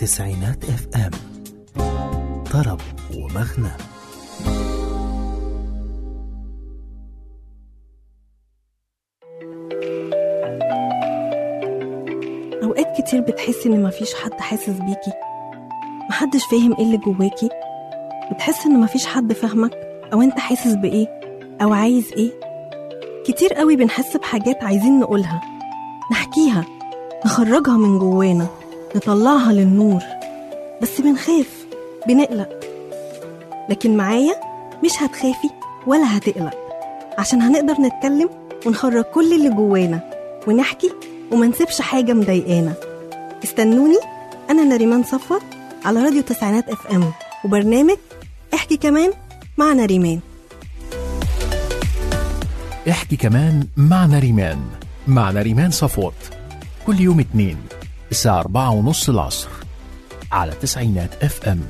تسعينات اف ام طرب ومغنى أوقات كتير بتحسي إن مفيش حد حاسس بيكي محدش فاهم إيه اللي جواكي بتحس إن مفيش حد فاهمك أو أنت حاسس بإيه أو عايز إيه كتير قوي بنحس بحاجات عايزين نقولها نحكيها نخرجها من جوانا نطلعها للنور بس بنخاف بنقلق لكن معايا مش هتخافي ولا هتقلق عشان هنقدر نتكلم ونخرج كل اللي جوانا ونحكي وما نسيبش حاجة مضايقانا استنوني أنا نريمان صفوت على راديو تسعينات اف ام وبرنامج احكي كمان مع نريمان احكي كمان مع نريمان مع نريمان صفوت كل يوم اتنين الساعة أربعة ونص العصر على تسعينات اف ام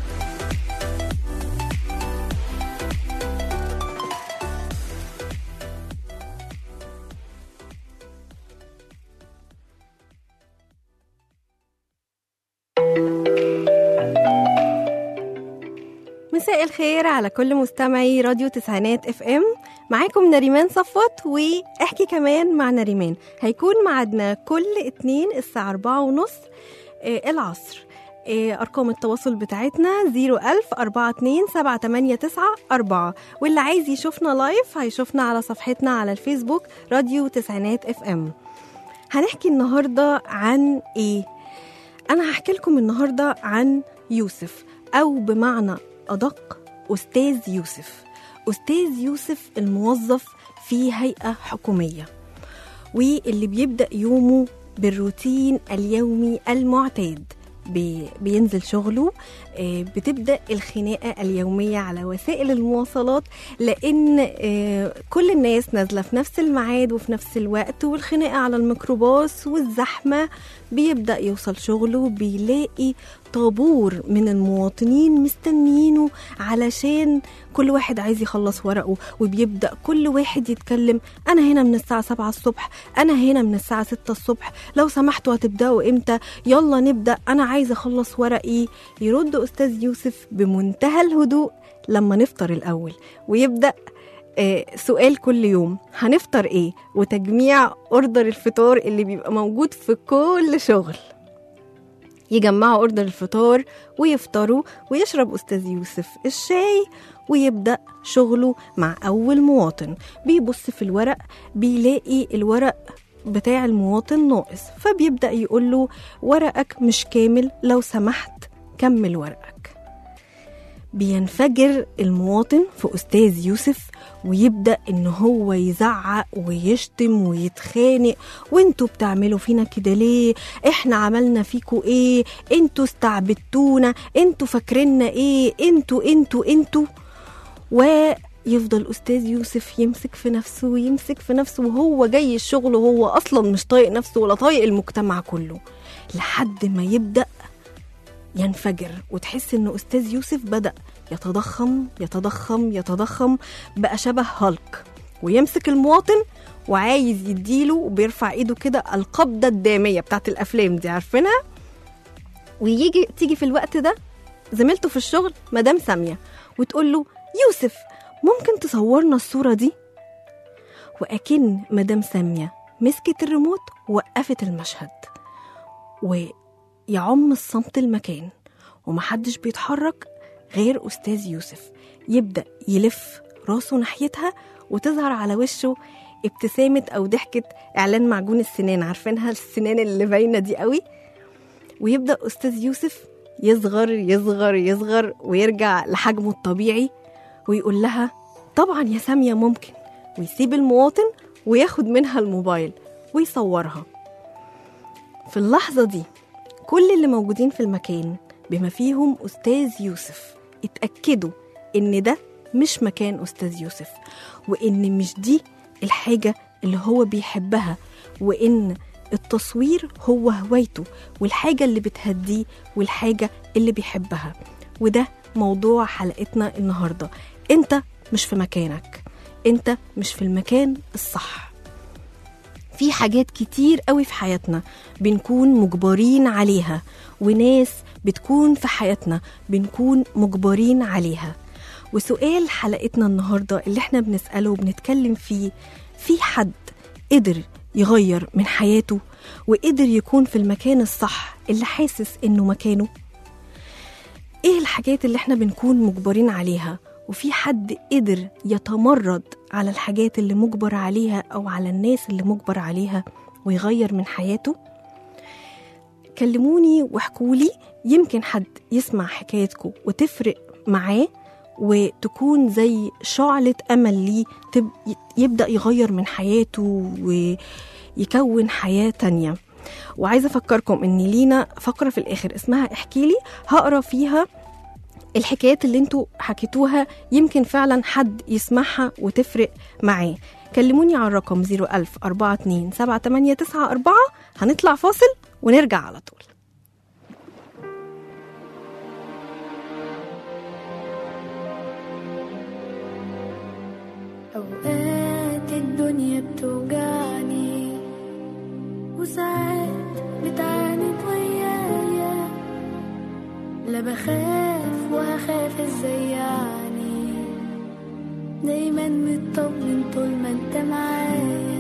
مساء الخير على كل مستمعي راديو تسعينات اف ام معاكم نريمان صفوت واحكي كمان مع نريمان هيكون معادنا كل اتنين الساعة أربعة ونص آه، العصر آه، أرقام التواصل بتاعتنا 01000 42 789 4 واللي عايز يشوفنا لايف هيشوفنا على صفحتنا على الفيسبوك راديو تسعينات اف ام هنحكي النهاردة عن ايه؟ أنا هحكي لكم النهاردة عن يوسف أو بمعنى أدق أستاذ يوسف أستاذ يوسف الموظف في هيئة حكومية واللي بيبدأ يومه بالروتين اليومي المعتاد بي- بينزل شغله آه، بتبدأ الخناقة اليومية على وسائل المواصلات لأن آه، كل الناس نازلة في نفس الميعاد وفي نفس الوقت والخناقة على الميكروباص والزحمة بيبدأ يوصل شغله بيلاقي طابور من المواطنين مستنيينه علشان كل واحد عايز يخلص ورقه وبيبدأ كل واحد يتكلم أنا هنا من الساعة 7 الصبح أنا هنا من الساعة 6 الصبح لو سمحتوا هتبدأوا إمتى يلا نبدأ أنا عايز أخلص ورقي يرد أستاذ يوسف بمنتهى الهدوء لما نفطر الأول ويبدأ آه، سؤال كل يوم هنفطر ايه وتجميع اوردر الفطار اللي بيبقى موجود في كل شغل يجمعوا اوردر الفطار ويفطروا ويشرب استاذ يوسف الشاي ويبدا شغله مع اول مواطن بيبص في الورق بيلاقي الورق بتاع المواطن ناقص فبيبدا يقول له ورقك مش كامل لو سمحت كمل ورقك بينفجر المواطن في أستاذ يوسف ويبدأ إن هو يزعق ويشتم ويتخانق وانتوا بتعملوا فينا كده ليه احنا عملنا فيكوا ايه انتوا استعبدتونا انتوا فاكريننا ايه انتوا انتوا انتوا ويفضل أستاذ يوسف يمسك في نفسه ويمسك في نفسه وهو جاي الشغل وهو أصلا مش طايق نفسه ولا طايق المجتمع كله لحد ما يبدأ ينفجر وتحس ان استاذ يوسف بدا يتضخم يتضخم يتضخم بقى شبه هالك ويمسك المواطن وعايز يديله وبيرفع ايده كده القبضه الداميه بتاعت الافلام دي عارفينها ويجي تيجي في الوقت ده زميلته في الشغل مدام ساميه وتقول له يوسف ممكن تصورنا الصوره دي واكن مدام ساميه مسكت الريموت ووقفت المشهد ويعم الصمت المكان ومحدش بيتحرك غير أستاذ يوسف يبدأ يلف راسه ناحيتها وتظهر على وشه ابتسامة أو ضحكة إعلان معجون السنان عارفينها السنان اللي باينة دي قوي ويبدأ أستاذ يوسف يصغر يصغر يصغر ويرجع لحجمه الطبيعي ويقول لها طبعا يا سامية ممكن ويسيب المواطن وياخد منها الموبايل ويصورها في اللحظة دي كل اللي موجودين في المكان بما فيهم أستاذ يوسف اتأكدوا إن ده مش مكان أستاذ يوسف وإن مش دي الحاجة اللي هو بيحبها وإن التصوير هو هوايته والحاجة اللي بتهديه والحاجة اللي بيحبها وده موضوع حلقتنا النهاردة انت مش في مكانك انت مش في المكان الصح في حاجات كتير قوي في حياتنا بنكون مجبرين عليها وناس بتكون في حياتنا بنكون مجبرين عليها وسؤال حلقتنا النهاردة اللي احنا بنسأله وبنتكلم فيه في حد قدر يغير من حياته وقدر يكون في المكان الصح اللي حاسس انه مكانه ايه الحاجات اللي احنا بنكون مجبرين عليها وفي حد قدر يتمرد على الحاجات اللي مجبر عليها او على الناس اللي مجبر عليها ويغير من حياته كلموني واحكولي يمكن حد يسمع حكايتكم وتفرق معاه وتكون زي شعلة أمل ليه تب... يبدأ يغير من حياته ويكون حياة تانية وعايزة أفكركم إن لينا فقرة في الآخر اسمها احكيلي هقرا فيها الحكايات اللي انتوا حكيتوها يمكن فعلا حد يسمعها وتفرق معاه كلموني على الرقم 01000 42 7894 هنطلع فاصل ونرجع على طول أوقات الدنيا بتوجعني وساعات بتعاند ويايا لا بخاف وهخاف ازاي يعني دايما مطمن طول ما انت معايا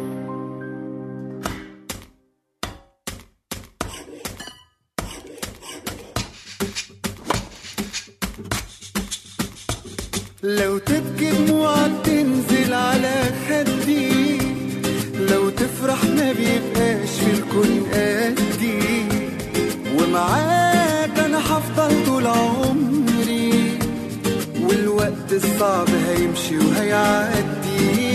لو تبكي دموعك تنزل على خدي لو تفرح ما بيبقاش في الكون قدي ومعاك انا هفضل طول عمري والوقت الصعب هيمشي وهيعدي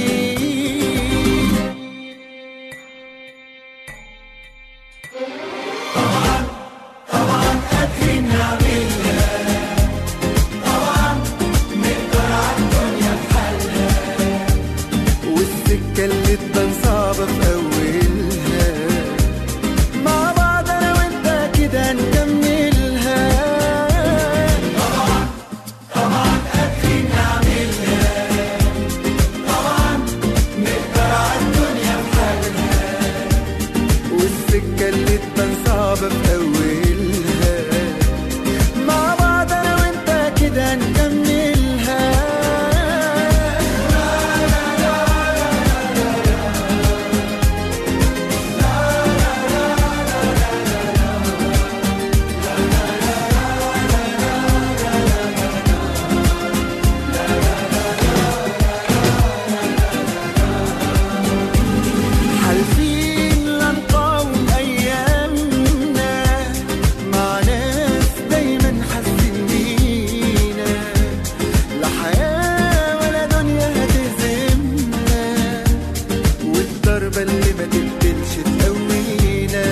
والسكة اللي تبان صعبة في أولها مع بعض أنا وأنت كده نكملها طبعا طبعا قادرين نعملها طبعا نقدر على الدنيا بحالها والسكة اللي تبان صعبة في أولها مع بعض أنا وأنت كده نكملها حالفين لا نقاوم أيامنا مع ناس دايما حاسين بينا لا حياة ولا دنيا هتهزمنا والضربة اللي ما تقبلش تقوينا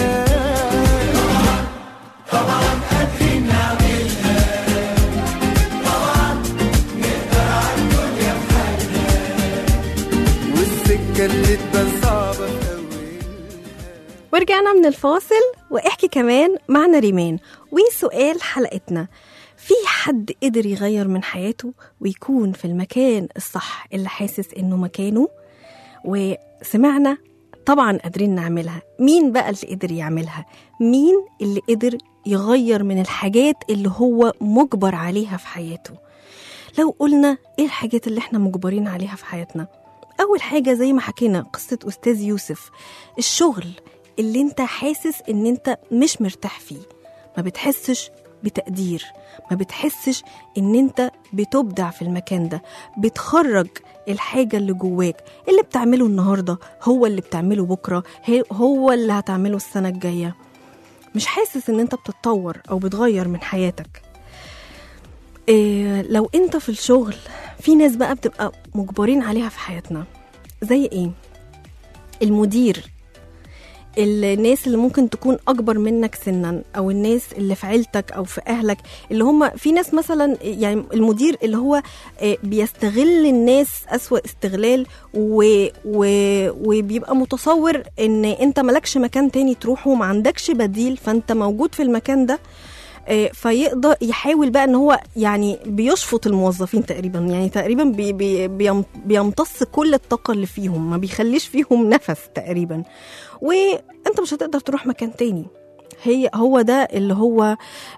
طبعا قادرين نعملها طبعا نقدر على الدنيا بحالها والسكة اللي تبان صعبة في أولها ورجعنا من الفاصل واحكي كمان مع نريمان وسؤال حلقتنا في حد قدر يغير من حياته ويكون في المكان الصح اللي حاسس انه مكانه وسمعنا طبعا قادرين نعملها مين بقى اللي قدر يعملها مين اللي قدر يغير من الحاجات اللي هو مجبر عليها في حياته لو قلنا ايه الحاجات اللي احنا مجبرين عليها في حياتنا اول حاجه زي ما حكينا قصه استاذ يوسف الشغل اللي انت حاسس ان انت مش مرتاح فيه ما بتحسش بتقدير ما بتحسش ان انت بتبدع في المكان ده بتخرج الحاجة اللي جواك اللي بتعمله النهاردة هو اللي بتعمله بكرة هي- هو اللي هتعمله السنة الجاية مش حاسس ان انت بتتطور او بتغير من حياتك إيه لو انت في الشغل في ناس بقى بتبقى مجبرين عليها في حياتنا زي ايه المدير الناس اللي ممكن تكون اكبر منك سنا او الناس اللي في عيلتك او في اهلك اللي هم في ناس مثلا يعني المدير اللي هو آه، بيستغل الناس اسوأ استغلال و و وبيبقى متصور ان انت ملكش مكان تاني تروحه وما عندكش بديل فانت موجود في المكان ده آه، فيقدر يحاول بقى ان هو يعني بيشفط الموظفين تقريبا يعني تقريبا بي بي بيم- بيمتص كل الطاقه اللي فيهم ما بيخليش فيهم نفس تقريبا وانت مش هتقدر تروح مكان تاني هي هو ده اللي هو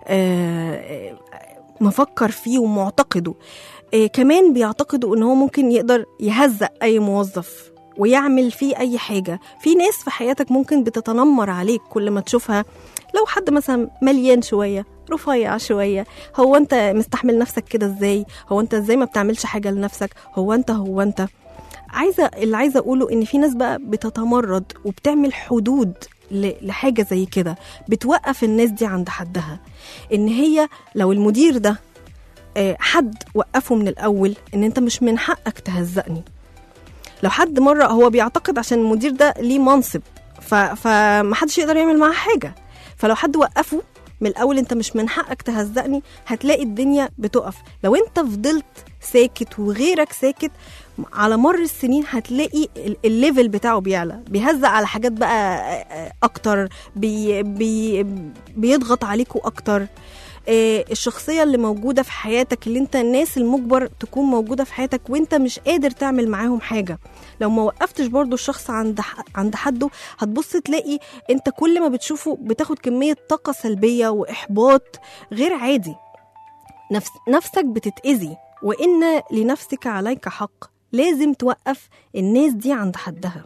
آه، مفكر فيه ومعتقده آه، كمان بيعتقدوا ان هو ممكن يقدر يهزق اي موظف ويعمل فيه اي حاجه في ناس في حياتك ممكن بتتنمر عليك كل ما تشوفها لو حد مثلا مليان شويه رفيع شويه هو انت مستحمل نفسك كده ازاي هو انت ازاي ما بتعملش حاجه لنفسك هو انت هو انت عايزه اللي عايزه اقوله ان في ناس بقى بتتمرد وبتعمل حدود ل- لحاجه زي كده بتوقف الناس دي عند حدها ان هي لو المدير ده آه، حد وقفه من الاول ان انت مش من حقك تهزقني لو حد مره هو بيعتقد عشان المدير ده ليه منصب ف... فمحدش يقدر يعمل معاه حاجه فلو حد وقفه من الاول انت مش من حقك تهزقني هتلاقي الدنيا بتقف لو انت فضلت ساكت وغيرك ساكت على مر السنين هتلاقي ال- الليفل بتاعه بيعلى بيهزق على حاجات بقى آه، آه، اكتر بي بي بيضغط عليكوا اكتر آه، الشخصية اللي موجودة في حياتك اللي انت الناس المجبر تكون موجودة في حياتك وانت مش قادر تعمل معاهم حاجة لو ما وقفتش برضو الشخص عند ح- عند حده هتبص تلاقي انت كل ما بتشوفه بتاخد كمية طاقة سلبية وإحباط غير عادي نفس نفسك بتتأذي وإن لنفسك عليك حق لازم توقف الناس دي عند حدها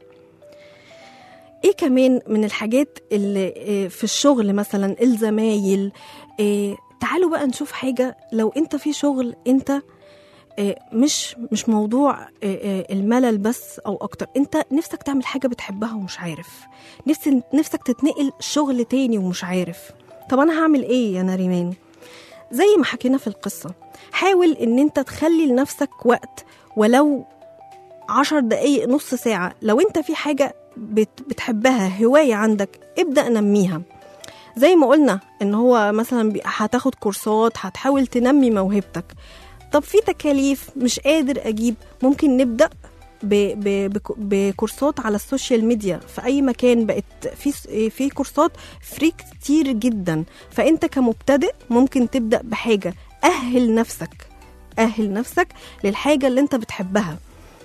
ايه كمان من الحاجات اللي آه، في الشغل مثلا الزمايل آه، تعالوا بقى نشوف حاجة لو انت في شغل انت آه، مش مش موضوع آه، آه، الملل بس او اكتر انت نفسك تعمل حاجة بتحبها ومش عارف نفس نفسك تتنقل شغل تاني ومش عارف طب انا هعمل ايه يا نريمان زي ما حكينا في القصة حاول ان انت تخلي لنفسك وقت ولو عشر دقايق نص ساعة لو انت في حاجة بت بتحبها هواية عندك ابدأ نميها زي ما قلنا ان هو مثلا بي- هتاخد كورسات هتحاول تنمي موهبتك طب في تكاليف مش قادر اجيب ممكن نبدأ ب- ب- بك- بكورسات على السوشيال ميديا في اي مكان بقت في س- في كورسات فري كتير جدا فانت كمبتدئ ممكن تبدا بحاجه اهل نفسك اهل نفسك للحاجه اللي انت بتحبها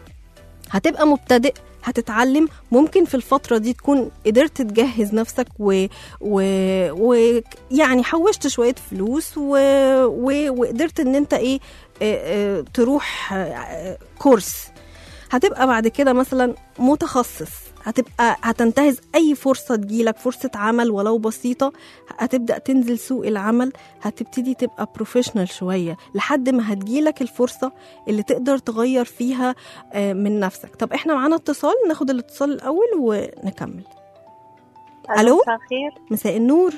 هتبقى مبتدئ هتتعلم ممكن في الفترة دي تكون قدرت تجهز نفسك و... و... و... يعني حوشت شوية فلوس و... و... وقدرت ان انت ايه آه، آه، تروح آه، كورس هتبقى بعد كده مثلا متخصص هتبقى هتنتهز اي فرصه تجيلك فرصه عمل ولو بسيطه هتبدا تنزل سوق العمل هتبتدي تبقى بروفيشنال شويه لحد ما هتجيلك الفرصه اللي تقدر تغير فيها آه، من نفسك طب احنا معانا اتصال ناخد الاتصال الاول ونكمل ألو؟ مساء الخير مساء النور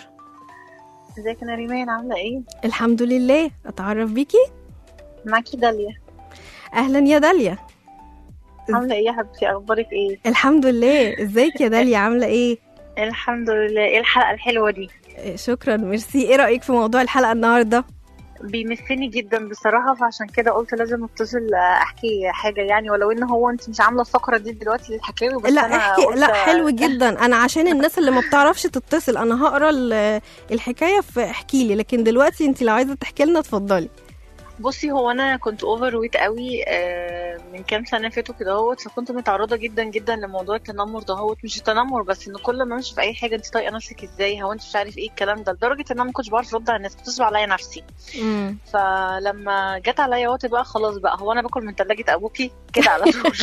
ازيك يا نريمان عاملة ايه؟ الحمد لله اتعرف بيكي معاكي داليا اهلا يا داليا عاملة ايه يا حبيبتي اخبارك ايه؟ الحمد لله ازيك يا داليا عامله ايه الحمد لله ايه الحلقة الحلوة دي؟ آه، شكرا ميرسي ايه رايك في موضوع الحلقه النهارده بيمسني جدا بصراحة فعشان كده قلت لازم اتصل احكي حاجة يعني ولو ان هو انت مش عاملة الفقرة دي دلوقتي للحكاوي بس لا انا احكي قلت لا حلو جدا انا عشان الناس اللي ما بتعرفش تتصل انا هقرا ال- الحكايه في احكي لي لكن دلوقتي انت لو عايزه تحكي لنا اتفضلي بصي هو انا كنت اوفر ويت قوي آه، من كام سنه فاتوا كده اهوت فكنت متعرضه جدا جدا لموضوع التنمر دهوت مش التنمر بس ان كل ما امشي في اي حاجه انت طايقه نفسك ازاي هو انت مش عارف ايه الكلام ده لدرجه ان انا ما كنتش بعرف ارد على الناس كنت بصعب عليا نفسي امم فلما جت عليا وقت بقى خلاص بقى هو انا باكل من ثلاجه ابوكي كده على طول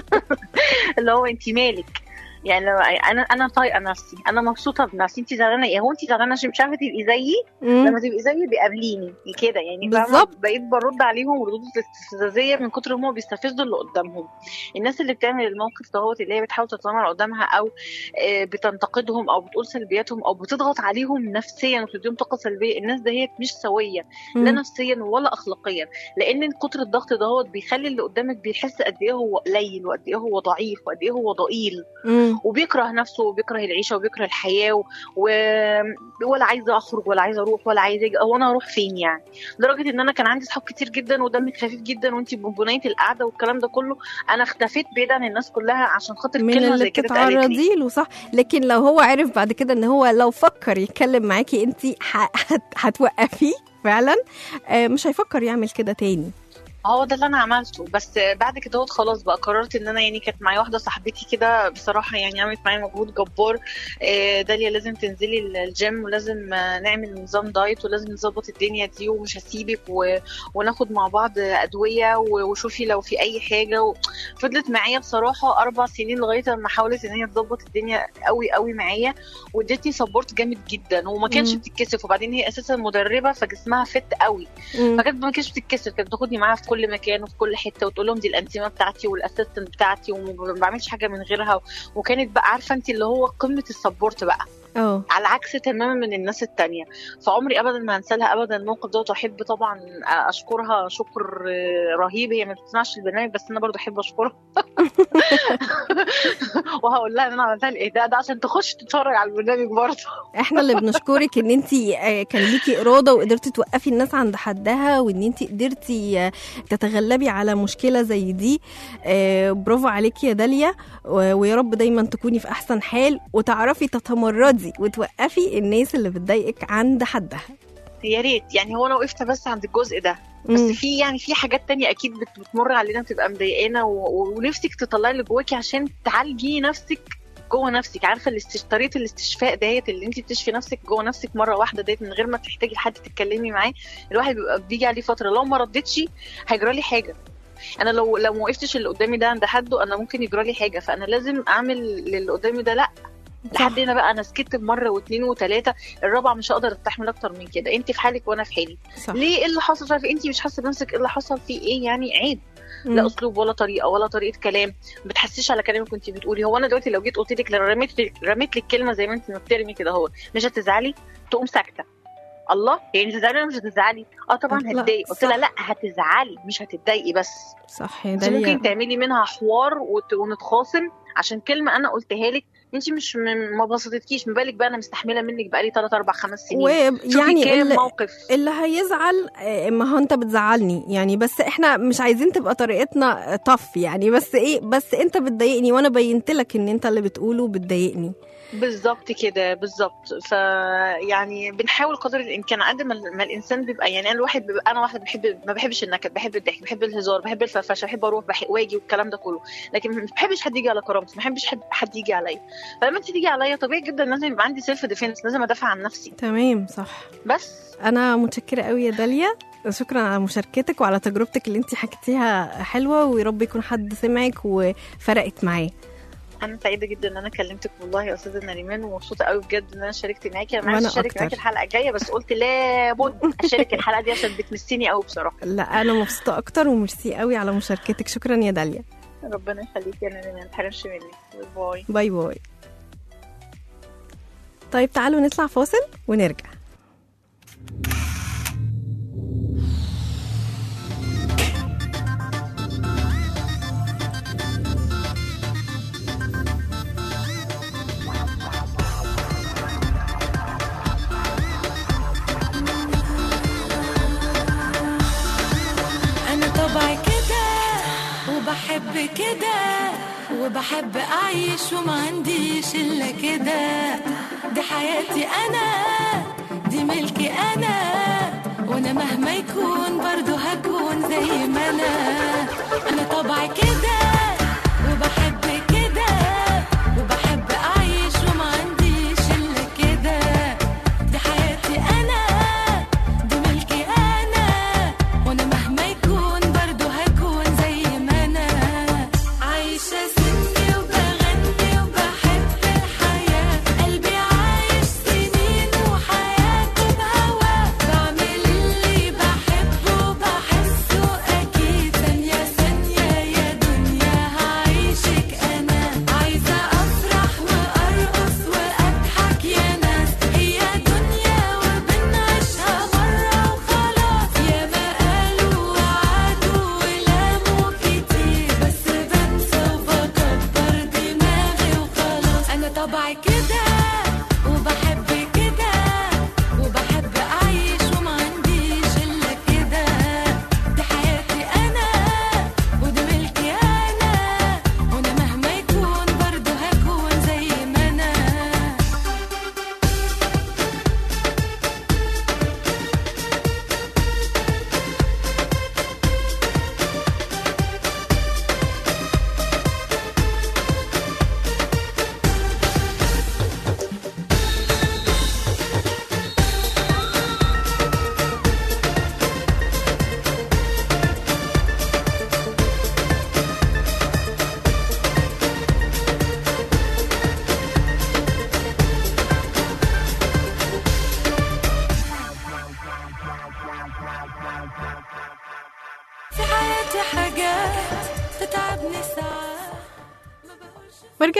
اللي هو انت مالك يعني لو انا انا طايقه نفسي انا مبسوطه بنفسي انت زعلانه ايه هو انت زعلانه عشان مش عارفه تبقي زيي لما تبقي زيي بيقابليني كده يعني فاهمة؟ بالظبط. بقيت برد عليهم ردود استفزازيه من كتر ما هم بيستفزوا اللي قدامهم الناس اللي بتعمل الموقف دهوت اللي هي بتحاول تتنمر قدامها او آه، بتنتقدهم او بتقول سلبياتهم او بتضغط عليهم نفسيا وتديهم طاقه سلبيه الناس دهيت مش سويه لا نفسيا ولا اخلاقيا لان كتر الضغط دهوت بيخلي اللي قدامك بيحس قد ايه هو قليل وقد ايه هو ضعيف وقد ايه هو ضئيل امم مم. وبيكره نفسه وبيكره العيشه وبيكره الحياه و... و... ولا عايزه اخرج ولا عايزه اروح ولا عايزه اجي هو انا اروح فين يعني لدرجه ان انا كان عندي صحاب كتير جدا ودمك خفيف جدا وانت بنبنيه القعده والكلام ده كله انا اختفيت بعيد عن الناس كلها عشان خاطر من كلمه اللي زي كده اتقالت لي بتتعرضي له صح لكن لو هو عرف بعد كده ان هو لو فكر يتكلم معاكي انت هتوقفيه فعلا آه، مش هيفكر يعمل كده تاني هو ده اللي انا عملته بس بعد كده هو خلاص بقى قررت ان انا يعني كانت معايا واحده صاحبتي كده بصراحه يعني عملت معايا مجهود جبار آه، داليا لازم تنزلي ال- الجيم ولازم آه، نعمل نظام دايت ولازم نظبط الدنيا دي ومش هسيبك و... وناخد مع بعض ادويه و- وشوفي لو في اي حاجه و... فضلت معايا بصراحه اربع سنين لغايه ما حاولت ان هي تظبط الدنيا قوي قوي معايا وادتني سبورت جامد جدا وما كانش مم. بتتكسف وبعدين هي اساسا مدربه فجسمها فت قوي مم. فكانت ما كانتش بتتكسر كانت بتاخدني معاها في كل مكان وفي كل حته وتقول لهم دي الانتيمه بتاعتي والاسيستنت بتاعتي وما بعملش حاجه من غيرها وكانت بقى عارفه انت اللي هو قمه السبورت بقى اه على عكس تماما من الناس التانية فعمري ابدا ما هنسى لها ابدا الموقف ده واحب طبعا اشكرها شكر رهيب هي ما بتسمعش البرنامج بس انا برضو احب اشكرها وهقول لها ان انا عملتها الاهداء ده عشان تخش تتفرج على البرنامج برضه احنا اللي بنشكرك ان انت كان ليكي اراده وقدرتي توقفي الناس عند حدها وان انت قدرتي آه، تتغلبي على مشكله زي دي آه، برافو عليكي يا داليا و- ويا رب دايما تكوني في احسن حال وتعرفي تتمردي وتوقفي الناس اللي بتضايقك عند حدها يا ريت يعني هو انا وقفت بس عند الجزء ده بس مم. في يعني في حاجات تانية اكيد بت- بتمر علينا بتبقى مضايقانا و- و- ونفسك تطلعي اللي جواكي عشان تعالجي نفسك جوه نفسك عارفه الاستش... طريقه الاستشفاء ديت اللي انت بتشفي نفسك جوه نفسك مره واحده ديت من غير ما تحتاجي حد تتكلمي معاه الواحد بيبقى بيجي عليه فتره لو ما ردتش هيجرى لي حاجه انا لو لو ما وقفتش اللي قدامي ده عند حده انا ممكن يجرى لي حاجه فانا لازم اعمل للي قدامي ده لا لحد هنا بقى انا سكت بمره واثنين وثلاثه الرابعه مش هقدر استحمل اكتر من كده انت في حالك وانا في حالي صح ليه ايه اللي حصل طيب انت مش حاسه بنفسك ايه اللي حصل فيه ايه يعني عيب مم. لا اسلوب ولا طريقه ولا طريقه كلام ما بتحسيش على كلامك كنت بتقولي هو انا دلوقتي لو جيت قلت لك لو رميت رميت لك كلمه زي ما انت ما بترمي كده هو مش هتزعلي تقوم ساكته الله يعني تزعلي ولا مش هتزعلي اه طبعا لا، هتضايق قلت صح. لها لا هتزعلي مش هتتضايقي بس صح يا انت داليا ممكن تعملي منها حوار وت- ونتخاصم عشان كلمه انا قلتها لك انت مش م- ما بسطتكيش ما بالك بقى انا مستحمله منك بقالي 3 4 5 سنين شوفي ويعني كام اللي, موقف اللي هيزعل آه، ما هو انت بتزعلني يعني بس احنا مش عايزين تبقى طريقتنا طف يعني بس ايه بس انت بتضايقني وانا بينت لك ان انت اللي بتقوله بتضايقني بالظبط كده بالظبط فيعني بنحاول قدر الامكان قد ما ما الانسان بيبقى يعني انا الواحد بيبقى انا واحده بحب ما بحبش النكد بحب الضحك بحب الهزار بحب الفرفشه بحب اروح بح- واجي والكلام ده كله لكن ما بحبش حد يجي على كرامتي ما بحبش حد, حد يجي عليا فلما انت تيجي عليا طبيعي جدا لازم يبقى عندي سيلف ديفense لازم ادافع عن نفسي تمام صح بس انا متشكره قوي يا داليا شكرا على مشاركتك وعلى تجربتك اللي انت حكيتيها حلوه ويا رب يكون حد سمعك وفرقت معاه انا سعيده جدا ان انا كلمتك والله يا استاذه نريمان ومبسوطه قوي بجد ان انا شاركت معاكي انا وأنا عايزه اشارك أكتر. معاكي الحلقه الجايه بس قلت لابد اشارك الحلقه دي عشان بتمسني قوي بصراحه لا انا مبسوطه اكتر وميرسي قوي على مشاركتك شكرا يا داليا ربنا يخليكي يا نريمان ما تحرمش منك باي باي باي طيب تعالوا نطلع فاصل ونرجع أنا طبعي كده وبحب كده وبحب أعيش وما عنديش إلا كده دي حياتي أنا دي ملكي أنا وأنا مهما يكون برضو هكون زي ما أنا أنا طبعي كده وبحب كده وبحب أعيش وما عنديش إلا كده دي حياتي أنا دي ملكي أنا وأنا مهما يكون برضو هكون زي ما أنا عايشة سني وبغني وبحب الحياة قلبي عايش سنين وحياته بهوا بعمل اللي بحبه وبحسه أكيد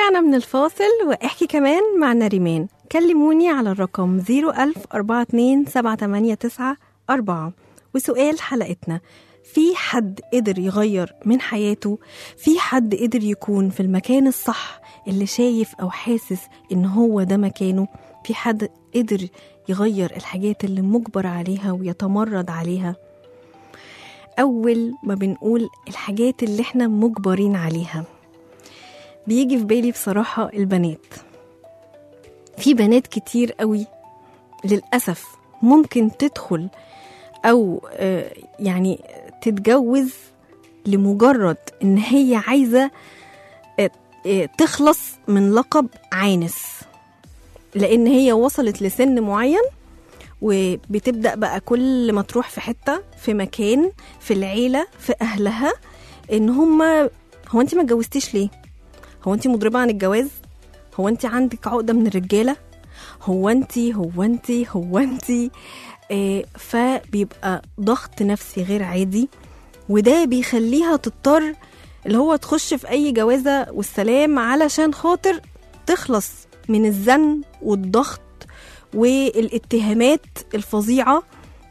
ورجعنا من الفاصل واحكي كمان مع نريمان كلموني على الرقم 01042 وسؤال حلقتنا في حد قدر يغير من حياته في حد قدر يكون في المكان الصح اللي شايف أو حاسس إن هو ده مكانه في حد قدر يغير الحاجات اللي مجبر عليها ويتمرد عليها أول ما بنقول الحاجات اللي احنا مجبرين عليها بيجي في بالي بصراحة البنات في بنات كتير قوي للأسف ممكن تدخل أو آه، يعني تتجوز لمجرد إن هي عايزة آه، آه، تخلص من لقب عانس لأن هي وصلت لسن معين وبتبدأ بقى كل ما تروح في حتة في مكان في العيلة في أهلها إن هما هو أنت ما اتجوزتيش ليه؟ هو أنت مضربة عن الجواز؟ هو أنت عندك عقدة من الرجالة؟ هو أنت هو أنت هو أنت آه فبيبقى ضغط نفسي غير عادي وده بيخليها تضطر اللي هو تخش في أي جوازة والسلام علشان خاطر تخلص من الزن والضغط والاتهامات الفظيعة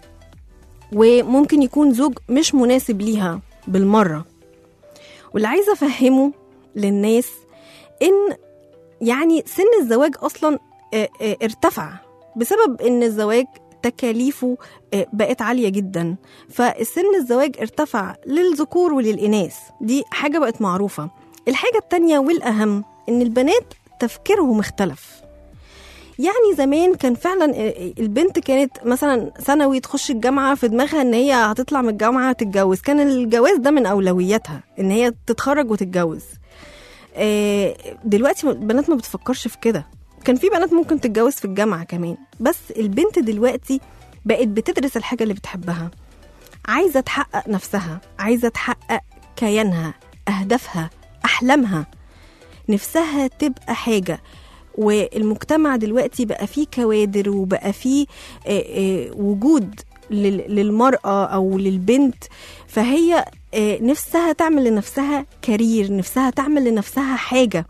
وممكن يكون زوج مش مناسب ليها بالمرة واللي عايزة أفهمه للناس إن يعني سن الزواج أصلا آه، آه، ارتفع بسبب إن الزواج تكاليفه آه، بقت عالية جدا فالسن الزواج ارتفع للذكور وللإناث دي حاجة بقت معروفة الحاجة التانية والأهم إن البنات تفكيرهم اختلف يعني زمان كان فعلا البنت كانت مثلا ثانوي تخش الجامعه في دماغها ان هي هتطلع من الجامعه تتجوز كان الجواز ده من اولوياتها ان هي تتخرج وتتجوز آه، دلوقتي البنات ما بتفكرش في كده كان في بنات ممكن تتجوز في الجامعه كمان بس البنت دلوقتي بقت بتدرس الحاجه اللي بتحبها عايزه تحقق نفسها عايزه تحقق كيانها اهدافها احلامها نفسها تبقى حاجه والمجتمع دلوقتي بقى فيه كوادر وبقى فيه آه، آه، وجود لل- للمرأة أو للبنت فهي آه، نفسها تعمل لنفسها كارير نفسها تعمل لنفسها حاجة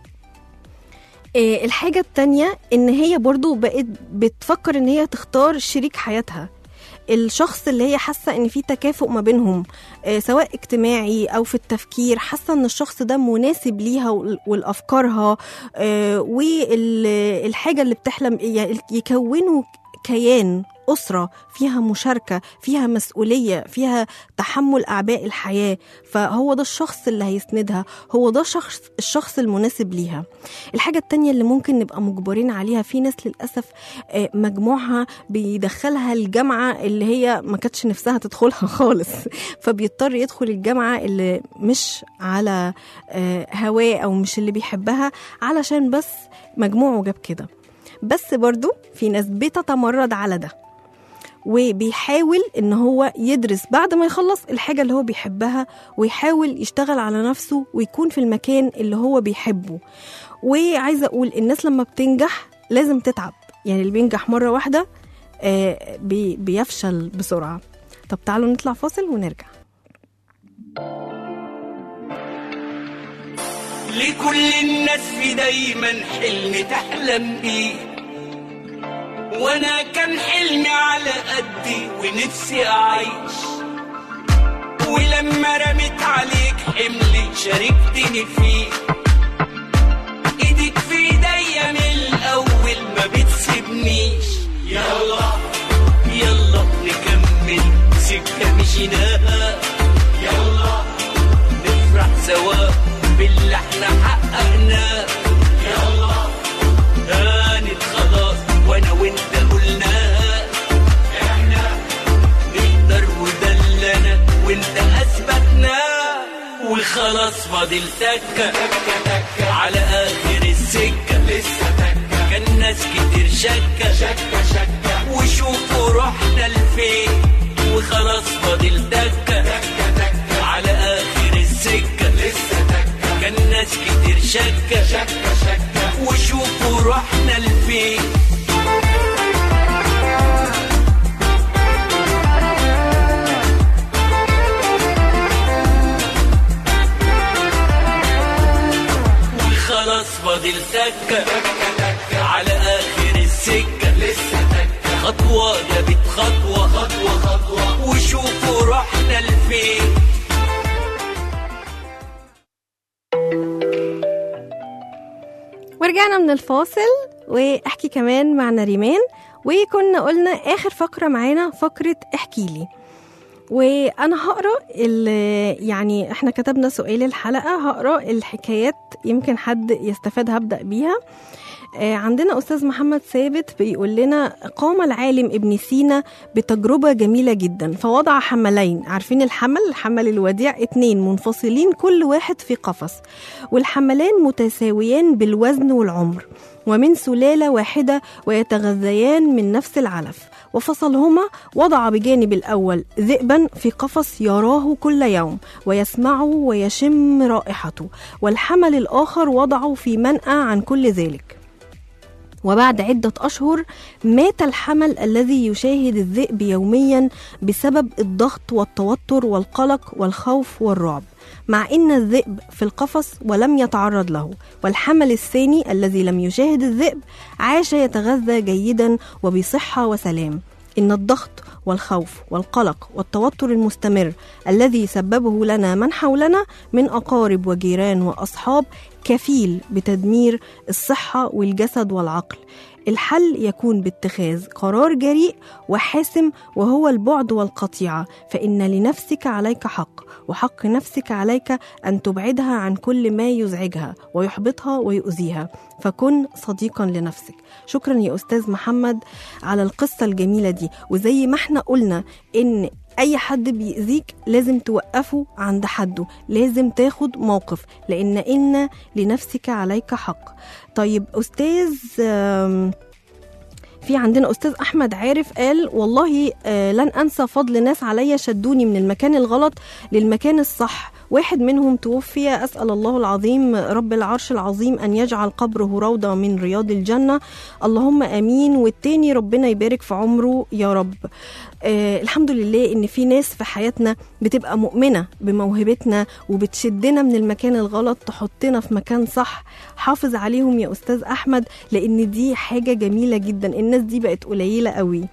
آه، الحاجة التانية إن هي برضو بقت بتفكر إن هي تختار شريك حياتها الشخص اللي هي حاسة إن في تكافؤ ما بينهم آه، سواء اجتماعي أو في التفكير حاسة إن الشخص ده مناسب ليها وال- والأفكارها آه، والحاجة اللي بتحلم يعني يكونوا كيان أسرة فيها مشاركة فيها مسؤولية فيها تحمل أعباء الحياة فهو ده الشخص اللي هيسندها هو ده شخص الشخص المناسب ليها الحاجة التانية اللي ممكن نبقى مجبرين عليها في ناس للأسف آه، مجموعها بيدخلها الجامعة اللي هي ما كانتش نفسها تدخلها خالص فبيضطر يدخل الجامعة اللي مش على آه، هواه أو مش اللي بيحبها علشان بس مجموعه جاب كده بس برضو في ناس بتتمرد على ده وبيحاول ان هو يدرس بعد ما يخلص الحاجة اللي هو بيحبها ويحاول يشتغل على نفسه ويكون في المكان اللي هو بيحبه وعايزة اقول الناس لما بتنجح لازم تتعب يعني اللي بينجح مرة واحدة آه، بي- بيفشل بسرعة طب تعالوا نطلع فاصل ونرجع لكل الناس في دايما حلم تحلم بيه وانا كان حلمي على قدي ونفسي اعيش ولما رميت عليك حملي شاركتني فيه ايدك في ايديا من الاول ما بتسيبنيش يلا يلا نكمل سكه مشيناها يلا نفرح سوا باللي احنا حققناه يلا هانت خلاص وانا وانت قلناها احنا نقدر وده اللي انا وانت اثبتناه وخلاص فاضل تكة على اخر السكة لسه تكة كان ناس كتير شكة شكة شكة وشوفوا رحنا لفين وخلاص فاضل تكة على اخر السكة لسه تكة كان ناس كتير شكة شكة شكة وشوفوا رحنا لفين وخلاص ورجعنا من الفاصل واحكي كمان مع نريمان وكنا قلنا اخر فقره معانا فقره احكي لي وانا هقرا ال- يعني احنا كتبنا سؤال الحلقه هقرا الحكايات يمكن حد يستفاد هبدا بيها آه، عندنا أستاذ محمد ثابت بيقول لنا قام العالم ابن سينا بتجربة جميلة جدا فوضع حملين عارفين الحمل الحمل الوديع اتنين منفصلين كل واحد في قفص والحملان متساويان بالوزن والعمر ومن سلالة واحدة ويتغذيان من نفس العلف وفصلهما وضع بجانب الأول ذئبا في قفص يراه كل يوم ويسمعه ويشم رائحته والحمل الآخر وضعه في منأى عن كل ذلك وبعد عدة أشهر مات الحمل الذي يشاهد الذئب يوميا بسبب الضغط والتوتر والقلق والخوف والرعب مع إن الذئب في القفص ولم يتعرض له والحمل الثاني الذي لم يشاهد الذئب عاش يتغذى جيدا وبصحة وسلام إن الضغط والخوف والقلق والتوتر المستمر الذي سببه لنا من حولنا من أقارب وجيران وأصحاب كفيل بتدمير الصحة والجسد والعقل الحل يكون باتخاذ قرار جريء وحاسم وهو البعد والقطيعة فإن لنفسك عليك حق وحق نفسك عليك أن تبعدها عن كل ما يزعجها ويحبطها ويؤذيها فكن صديقا لنفسك شكرا يا أستاذ محمد على القصة الجميلة دي وزي ما احنا قلنا إن اي حد بيأذيك لازم توقفه عند حده لازم تاخد موقف لان ان لنفسك عليك حق طيب استاذ آم، في عندنا استاذ احمد عارف قال والله آه، لن انسى فضل ناس عليا شدوني من المكان الغلط للمكان الصح واحد منهم توفي اسال الله العظيم رب العرش العظيم ان يجعل قبره روضه من رياض الجنه اللهم امين والتاني ربنا يبارك في عمره يا رب آه الحمد لله ان في ناس في حياتنا بتبقى مؤمنه بموهبتنا وبتشدنا من المكان الغلط تحطنا في مكان صح حافظ عليهم يا استاذ احمد لان دي حاجه جميله جدا الناس دي بقت قليله قوي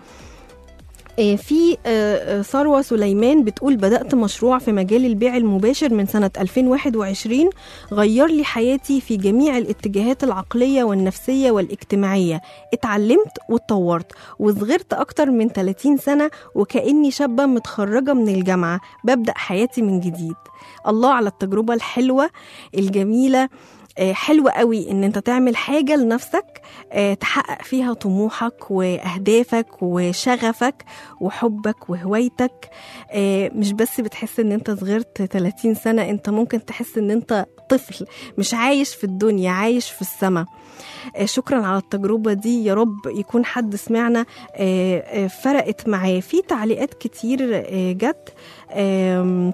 آه، في آه، آه، ثروة سليمان بتقول بدأت مشروع في مجال البيع المباشر من سنة 2021 غير لي حياتي في جميع الاتجاهات العقلية والنفسية والاجتماعية اتعلمت واتطورت وصغرت أكتر من 30 سنة وكأني شابة متخرجة من الجامعة ببدأ حياتي من جديد الله على التجربة الحلوة الجميلة آه، حلوة قوي ان انت تعمل حاجة لنفسك آه، تحقق فيها طموحك واهدافك وشغفك وحبك وهوايتك آه، مش بس بتحس ان انت صغرت 30 سنة انت ممكن تحس ان انت طفل مش عايش في الدنيا عايش في السماء آه، شكرا على التجربة دي يا رب يكون حد سمعنا آه، آه، فرقت معاه في تعليقات كتير آه، جت آم،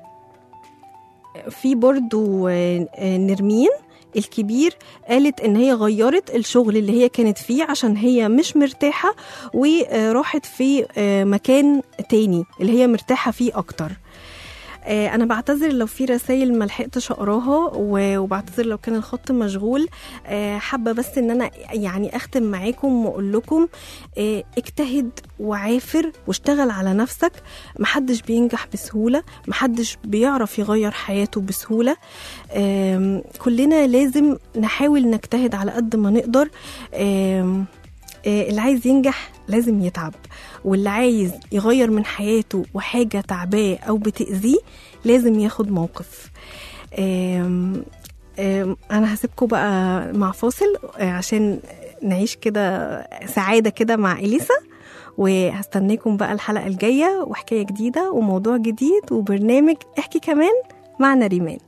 في برضو آه، آه، نرمين الكبير قالت ان هي غيرت الشغل اللي هي كانت فيه عشان هي مش مرتاحة وراحت في آه، مكان تاني اللي هي مرتاحة فيه اكتر آه، انا بعتذر لو في رسائل ما لحقتش اقراها و- وبعتذر لو كان الخط مشغول آه، حابه بس ان انا يعني اختم معاكم واقول لكم آه، اجتهد وعافر واشتغل على نفسك محدش بينجح بسهوله محدش بيعرف يغير حياته بسهوله آم، كلنا لازم نحاول نجتهد على قد ما نقدر آم، آه، اللي عايز ينجح لازم يتعب واللي عايز يغير من حياته وحاجة تعباه أو بتأذيه لازم ياخد موقف آم، آم، أنا هسيبكم بقى مع فاصل آه، عشان نعيش كده سعادة كده مع إليسا وهستناكم بقى الحلقة الجاية وحكاية جديدة وموضوع جديد وبرنامج احكي كمان مع نريمان